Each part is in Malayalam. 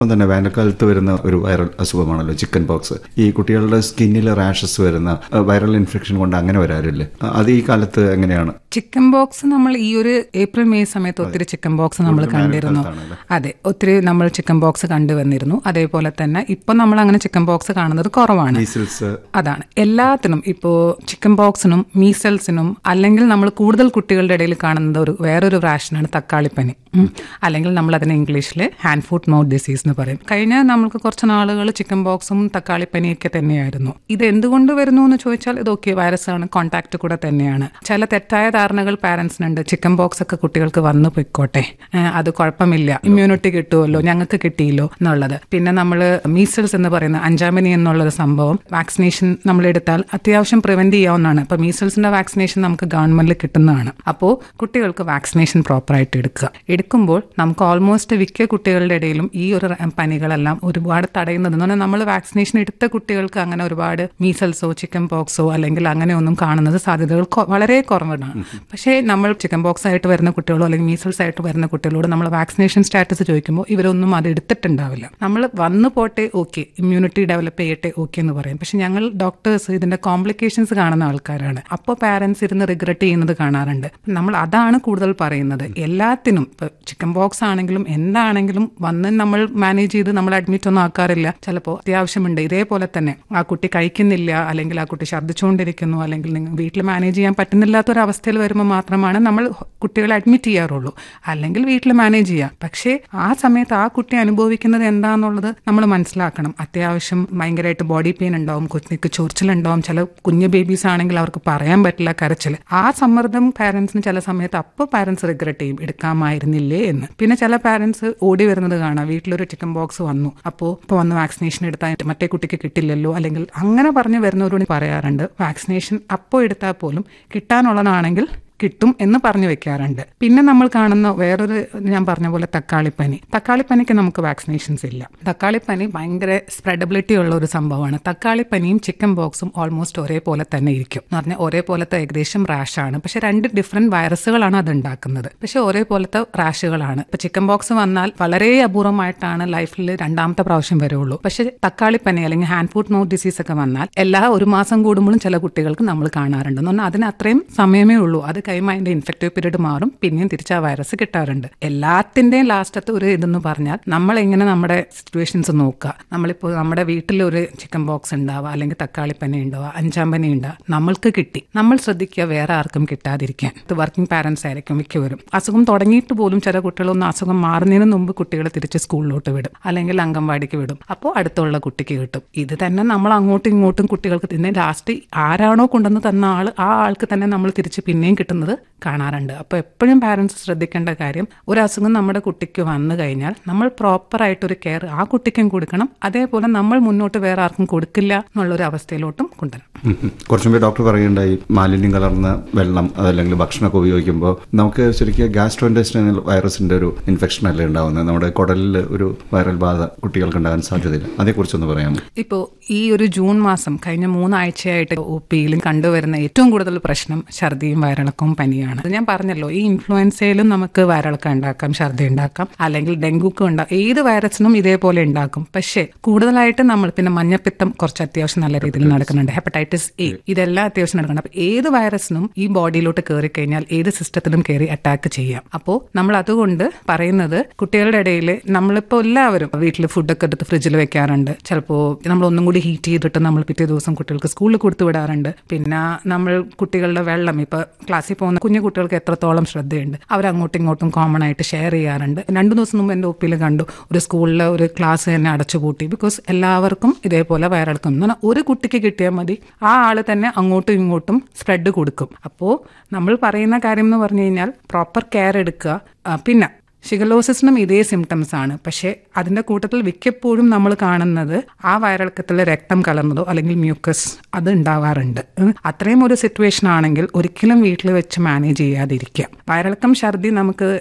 ഒപ്പം തന്നെ വേനൽക്കാലത്ത് വരുന്ന ഒരു വൈറൽ അസുഖമാണല്ലോ ചിക്കൻ പോക്സ് ഈ കുട്ടികളുടെ സ്കിന്നിൽ റാഷസ് വരുന്ന അഹ് വൈറൽ ഇൻഫെക്ഷൻ കൊണ്ട് അങ്ങനെ വരാറില്ലേ അഹ് അത് ഈ കാലത്ത് എങ്ങനെയാണ് ചിക്കൻ ബോക്സ് നമ്മൾ ഈ ഒരു ഏപ്രിൽ മെയ് സമയത്ത് ഒത്തിരി ചിക്കൻ ബോക്സ് നമ്മൾ കണ്ടിരുന്നു കാലത്താണല്ലേ? അതെ ഒത്തിരി നമ്മൾ ചിക്കൻ ബോക്സ് കണ്ടുവന്നിരുന്നു അതേപോലെ തന്നെ ഇപ്പൊ നമ്മൾ അങ്ങനെ ചിക്കൻ ബോക്സ് കാണുന്നത് കുറവാണ് മീസിൽസ് അതാണ് എല്ലാത്തിനും ഇപ്പോൾ ചിക്കൻ ബോക്സിനും മീസൽസിനും അല്ലെങ്കിൽ നമ്മൾ കൂടുതൽ കുട്ടികളുടെ ഇടയിൽ കാണുന്നത് ഒരു വേറൊരു റാഷനാണ് തക്കാളിപ്പനി ഉം. അല്ലെങ്കിൽ നമ്മൾ അതിനെ ഇംഗ്ലീഷിൽ ഹാൻഡ് ഫുഡ് മൗത്ത് ഡിസീസ് എന്ന് പറയും കഴിഞ്ഞ നമ്മൾക്ക് കുറച്ച് നാളുകൾ ചിക്കൻ ബോക്സും തക്കാളിപ്പനിയൊക്കെ തന്നെയായിരുന്നു ഇത് എന്തുകൊണ്ട് വരുന്നു എന്ന് ചോദിച്ചാൽ ഇതൊക്കെ വൈറസ് ആണ് കോൺടാക്ട് കൂടെ തന്നെയാണ് ചില തെറ്റായ ധാരണകൾ പാരന്റ്സിനുണ്ട് ചിക്കൻ ബോക്സ് ഒക്കെ കുട്ടികൾക്ക് വന്നു പൊയ്ക്കോട്ടെ ഏഹ് അത് കുഴപ്പമില്ല ഇമ്മ്യൂണിറ്റി കിട്ടുമല്ലോ ഞങ്ങൾക്ക് കിട്ടിയല്ലോ എന്നുള്ളത് പിന്നെ നമ്മൾ മീസൽസ് എന്ന് പറയുന്ന അഞ്ചാമനി എന്നുള്ളൊരു സംഭവം വാക്സിനേഷൻ നമ്മൾ എടുത്താൽ അത്യാവശ്യം പ്രിവെന്റ് ചെയ്യാവുന്നതാണ് ഇപ്പൊ മീസൽസിന്റെ വാക്സിനേഷൻ നമുക്ക് ഗവൺമെന്റിൽ കിട്ടുന്നതാണ് അപ്പോൾ കുട്ടികൾക്ക് വാക്സിനേഷൻ പ്രോപ്പറായിട്ട് എടുക്കുക എടുക്കുമ്പോൾ നമുക്ക് ഓൾമോസ്റ്റ് മിക്ക കുട്ടികളുടെ ഇടയിലും ഈ ഒരു റ- പനികളെല്ലാം ഒരുപാട് തടയുന്നത് എന്ന് പറഞ്ഞാൽ നമ്മൾ വാക്സിനേഷൻ എടുത്ത കുട്ടികൾക്ക് അങ്ങനെ ഒരുപാട് മീസൽസോ ചിക്കൻ പോക്സോ അല്ലെങ്കിൽ അങ്ങനെയൊന്നും കാണുന്നത് സാധ്യതകൾ കൊ- വളരെ കുറവാണ് പക്ഷേ നമ്മൾ ചിക്കൻ പോക്സ് ആയിട്ട് വരുന്ന കുട്ടികളോ അല്ലെങ്കിൽ മീസൽസ് ആയിട്ട് വരുന്ന കുട്ടികളോട് നമ്മൾ വാക്സിനേഷൻ സ്റ്റാറ്റസ് ചോദിക്കുമ്പോൾ ഇവരൊന്നും അത് എടുത്തിട്ടുണ്ടാവില്ല നമ്മൾ വന്നു പോട്ടെ ഓക്കെ ഇമ്മ്യൂണിറ്റി ഡെവലപ്പ് ചെയ്യട്ടെ ഓക്കെ എന്ന് പറയും പക്ഷെ ഞങ്ങൾ ഡോക്ടേഴ്സ് ഇതിന്റെ കോംപ്ലിക്കേഷൻസ് കാണുന്ന ആൾക്കാരാണ് അപ്പോൾ പാരന്റ്സ് ഇരുന്ന് റിഗ്രറ്റ് ചെയ്യുന്നത് കാണാറുണ്ട് നമ്മൾ അതാണ് കൂടുതൽ പറയുന്നത് എല്ലാത്തിനും ഇപ്പൊ ചിക്കൻ ബോക്സ് ആണെങ്കിലും എന്താണെങ്കിലും വന്ന് നമ്മൾ മാനേജ് ചെയ്ത് നമ്മൾ അഡ്മിറ്റ് ഒന്നും ആക്കാറില്ല ചിലപ്പോൾ അത്യാവശ്യമുണ്ട് ഇതേപോലെ തന്നെ ആ കുട്ടി കഴിക്കുന്നില്ല അല്ലെങ്കിൽ ആ കുട്ടി ഛർദ്ദിച്ചുകൊണ്ടിരിക്കുന്നു അല്ലെങ്കിൽ നിങ്ങൾ വീട്ടിൽ മാനേജ് ചെയ്യാൻ പറ്റുന്നില്ലാത്ത ഒരു അവസ്ഥയിൽ വരുമ്പോൾ മാത്രമാണ് നമ്മൾ കുട്ടികളെ അഡ്മിറ്റ് ചെയ്യാറുള്ളൂ അല്ലെങ്കിൽ വീട്ടിൽ മാനേജ് ചെയ്യാം പക്ഷേ ആ സമയത്ത് ആ കുട്ടി അനുഭവിക്കുന്നത് എന്താണെന്നുള്ളത് നമ്മൾ മനസ്സിലാക്കണം അത്യാവശ്യം ഭയങ്കരമായിട്ട് ബോഡി പെയിൻ ഉണ്ടാവും കുഞ്ഞിക്ക് ചൊറിച്ചിലുണ്ടാവും ചില കുഞ്ഞു ബേബീസ് ആണെങ്കിൽ അവർക്ക് പറയാൻ പറ്റില്ല കരച്ചിൽ ആ സമ്മർദ്ദം പാരന്റ്സിന് ചില സമയത്ത് അപ്പോൾ പാരന്റ്സ് റിഗ്രറ്റ് ചെയ്യും എടുക്കാമായിരുന്നില്ലേ എന്ന് പിന്നെ ചില പാരന്റ്സ് ഓടി വരുന്നത് കാണാം വീട്ടിലൊരു ചിക്കൻ ബോക്സ് വന്നു അപ്പോൾ ഇപ്പോൾ വന്ന് വാക്സിനേഷൻ എടുത്താൽ മറ്റേ കുട്ടിക്ക് കിട്ടില്ലല്ലോ അല്ലെങ്കിൽ അങ്ങനെ പറഞ്ഞു വരുന്നവരോട് പറയാറുണ്ട് വാക്സിനേഷൻ അപ്പോൾ എടുത്താൽ പോലും കിട്ടാനുള്ളതാണെങ്കിൽ കിട്ടും എന്ന് പറഞ്ഞു വെക്കാറുണ്ട് പിന്നെ നമ്മൾ കാണുന്ന വേറൊരു ഞാൻ പറഞ്ഞ പോലെ തക്കാളിപ്പനി തക്കാളിപ്പനിക്ക് നമുക്ക് വാക്സിനേഷൻസ് ഇല്ല തക്കാളിപ്പനി ഭയങ്കര സ്പ്രെഡബിലിറ്റി ഉള്ള ഒരു സംഭവമാണ് തക്കാളിപ്പനിയും ചിക്കൻ ബോക്സും ഓൾമോസ്റ്റ് ഒരേപോലെ തന്നെ ഇരിക്കും എന്ന് പറഞ്ഞാൽ ഒരേപോലത്തെ ഏകദേശം റാഷാണ് പക്ഷെ രണ്ട് ഡിഫറെന്റ് വൈറസുകളാണ് അത് ഉണ്ടാക്കുന്നത് പക്ഷെ ഒരേപോലത്തെ റാഷുകളാണ് ഇപ്പൊ ചിക്കൻ ബോക്സ് വന്നാൽ വളരെ അപൂർവമായിട്ടാണ് ലൈഫിൽ രണ്ടാമത്തെ പ്രാവശ്യം വരുള്ളൂ പക്ഷെ തക്കാളിപ്പനി അല്ലെങ്കിൽ ഹാൻഡ് ഫുഡ് മൗത്ത് ഡിസീസ് ഒക്കെ വന്നാൽ എല്ലാ ഒരു മാസം കൂടുമ്പോഴും ചില കുട്ടികൾക്ക് നമ്മൾ കാണാറുണ്ട് എന്ന് പറഞ്ഞാൽ അതിന് അത്രയും സമയമേ ഉള്ളൂ അത് കഴിയുമ്പോൾ അതിന്റെ ഇൻഫെക്റ്റീവ് പീരീഡ് മാറും പിന്നെയും തിരിച്ച് ആ വൈറസ് കിട്ടാറുണ്ട് എല്ലാത്തിന്റെയും ലാസ്റ്റത്തെ ഒരു ഇതെന്ന് പറഞ്ഞാൽ നമ്മൾ എങ്ങനെ നമ്മുടെ സിറ്റുവേഷൻസ് നോക്കുക നമ്മളിപ്പോൾ നമ്മുടെ വീട്ടിൽ ഒരു ചിക്കൻ ബോക്സ് ഉണ്ടാവുക അല്ലെങ്കിൽ തക്കാളിപ്പനി ഉണ്ടാവുക അഞ്ചാം പനി ഉണ്ടാവുക നമ്മൾക്ക് കിട്ടി നമ്മൾ ശ്രദ്ധിക്കുക വേറെ ആർക്കും കിട്ടാതിരിക്കാൻ ഇത് വർക്കിംഗ് പാരന്റ്സ് ആയിരിക്കും മിക്കവരും അസുഖം തുടങ്ങിയിട്ട് പോലും ചില കുട്ടികളൊന്നും അസുഖം മാറുന്നതിന് മുമ്പ് കുട്ടികളെ തിരിച്ച് സ്കൂളിലോട്ട് വിടും അല്ലെങ്കിൽ അംഗൻവാടിക്ക് വിടും അപ്പോൾ അടുത്തുള്ള കുട്ടിക്ക് കിട്ടും ഇത് തന്നെ നമ്മൾ അങ്ങോട്ടും ഇങ്ങോട്ടും കുട്ടികൾക്ക് തന്നെ ലാസ്റ്റ് ആരാണോ കൊണ്ടുവന്ന് തന്ന ആൾ ആ ആൾക്ക് തന്നെ നമ്മൾ തിരിച്ച് പിന്നെയും കിട്ടുന്നത് കാണാറുണ്ട് അപ്പോൾ എപ്പോഴും പാരന്റ്സ് ശ്രദ്ധിക്കേണ്ട കാര്യം ഒരു അസുഖം നമ്മുടെ കുട്ടിക്ക് വന്നു കഴിഞ്ഞാൽ നമ്മൾ പ്രോപ്പറായിട്ടൊരു കെയർ ആ കുട്ടിക്കും കൊടുക്കണം അതേപോലെ നമ്മൾ മുന്നോട്ട് വേറെ ആർക്കും കൊടുക്കില്ല എന്നുള്ളൊരു അവസ്ഥയിലോട്ടും കൊണ്ടുവരണം ഉം ഉം. കുറച്ചും മുമ്പ് ഡോക്ടർ പറയുണ്ടായി മാലിന്യം കലർന്ന വെള്ളം അതല്ലെങ്കിൽ ഭക്ഷണമൊക്കെ ഉപയോഗിക്കുമ്പോൾ നമുക്ക് ശരിക്കും ഗ്യാസ്ട്രോ ഇൻഡസ്ട്രിയൽ വൈറസിന്റെ ഒരു ഇൻഫെക്ഷൻ അല്ലേ ഉണ്ടാവുന്നത് നമ്മുടെ കുടലിൽ ഒരു വൈറൽ ബാധ കുട്ടികൾക്ക് ഉണ്ടാകാൻ സാധ്യതയില്ല അതേക്കുറിച്ചൊന്ന് പറയാമോ ഇപ്പോൾ ഈ ഒരു ജൂൺ മാസം കഴിഞ്ഞ മൂന്നാഴ്ചയായിട്ട് ഒ പിയിലും കണ്ടുവരുന്ന ഏറ്റവും കൂടുതൽ പ്രശ്നം ഛർദിയും വയറിളക്കവും പനിയാണ് അത് ഞാൻ പറഞ്ഞല്ലോ ഈ ഇൻഫ്ലുവൻസയിലും നമുക്ക് വയറിളക്കം ഉണ്ടാക്കാം ഛർദി ഉണ്ടാക്കാം അല്ലെങ്കിൽ ഡെങ്കുക്ക് ഉണ്ടാക്കാം ഏത് വൈറസിനും ഇതേപോലെ ഉണ്ടാക്കും പക്ഷേ കൂടുതലായിട്ട് നമ്മൾ പിന്നെ മഞ്ഞപ്പിത്തം കുറച്ച് അത്യാവശ്യം നല്ല രീതിയിൽ നടക്കുന്നുണ്ട് ഹെപ്പറ്റൈറ്റിസ് എ ഇതെല്ലാം അത്യാവശ്യം നടക്കുന്നുണ്ട് അപ്പൊ ഏത് വൈറസിനും ഈ ബോഡിയിലോട്ട് കയറി കഴിഞ്ഞാൽ ഏത് സിസ്റ്റത്തിലും കയറി അറ്റാക്ക് ചെയ്യാം അപ്പോൾ നമ്മൾ അതുകൊണ്ട് പറയുന്നത് കുട്ടികളുടെ ഇടയിൽ നമ്മളിപ്പോൾ എല്ലാവരും വീട്ടിൽ ഫുഡൊക്കെ എടുത്ത് ഫ്രിഡ്ജിൽ വെക്കാറുണ്ട് ചിലപ്പോൾ നമ്മൾ ഒന്നും കൂടി ഹീറ്റ് ചെയ്തിട്ട് നമ്മൾ പിറ്റേ ദിവസം കുട്ടികൾക്ക് സ്കൂളിൽ കൊടുത്തു വിടാറുണ്ട് പിന്നെ നമ്മൾ കുട്ടികളുടെ വെള്ളം ഇപ്പോൾ ക്ലാസ്സിൽ പോകുന്ന കുഞ്ഞു കുട്ടികൾക്ക് എത്രത്തോളം ശ്രദ്ധയുണ്ട് അവർ അങ്ങോട്ടും ഇങ്ങോട്ടും കോമൺ ആയിട്ട് ഷെയർ ചെയ്യാറുണ്ട് രണ്ടു ദിവസം മുമ്പ് എൻ്റെ ഒപ്പിൽ കണ്ടു ഒരു സ്കൂളിലെ ഒരു ക്ലാസ് തന്നെ അടച്ചുപൂട്ടി ബിക്കോസ് എല്ലാവർക്കും ഇതേപോലെ വയറിളക്കം എന്ന് പറഞ്ഞാൽ ഒരു കുട്ടിക്ക് കിട്ടിയാൽ മതി ആ ആള് തന്നെ അങ്ങോട്ടും ഇങ്ങോട്ടും സ്പ്രെഡ് കൊടുക്കും അപ്പോൾ നമ്മൾ പറയുന്ന കാര്യം എന്ന് പറഞ്ഞു കഴിഞ്ഞാൽ പ്രോപ്പർ കെയർ എടുക്കുക ആ, പിന്നെ ഷിഗലോസിസിനും ഇതേ സിംറ്റംസ് ആണ് പക്ഷേ അതിന്റെ കൂട്ടത്തിൽ മിക്കപ്പോഴും നമ്മൾ കാണുന്നത് ആ വയറിളക്കത്തിൽ രക്തം കലർന്നതോ അല്ലെങ്കിൽ മ്യൂക്കസ് അത് ഉണ്ടാവാറുണ്ട് ഉം. അത്രയും ഒരു സിറ്റുവേഷൻ ആണെങ്കിൽ ഒരിക്കലും വീട്ടിൽ വെച്ച് മാനേജ് ചെയ്യാതിരിക്കുക വയറിളക്കം ഛർദി നമുക്ക് ഏറ്റവും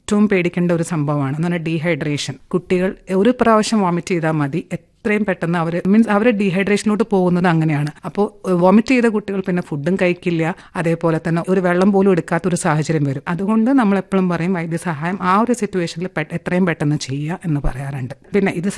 ഏറ്റവും പേടിക്കേണ്ട ഒരു സംഭവമാണ് എന്ന് പറഞ്ഞാൽ ഡീഹൈഡ്രേഷൻ കുട്ടികൾ ഒരു പ്രാവശ്യം വോമിറ്റ് ചെയ്താൽ മതി എത്രയും പെട്ടെന്ന് അവർ മീൻസ് അവർ ഡീഹൈഡ്രേഷനിലോട്ട് പോകുന്നത് അങ്ങനെയാണ് അപ്പോൾ വോമിറ്റ് ചെയ്ത കുട്ടികൾ പിന്നെ ഫുഡും കഴിക്കില്ല അതേപോലെ തന്നെ ഒരു വെള്ളം പോലും എടുക്കാത്ത ഒരു സാഹചര്യം വരും അതുകൊണ്ട് നമ്മൾ എപ്പോഴും പറയും വൈദ്യസഹായം ആ ഒരു സിറ്റുവേഷനിൽ എത്രയും പെട്ടെന്ന് ചെയ്യുക എന്ന് പറയാറുണ്ട് പിന്നെ ഇത്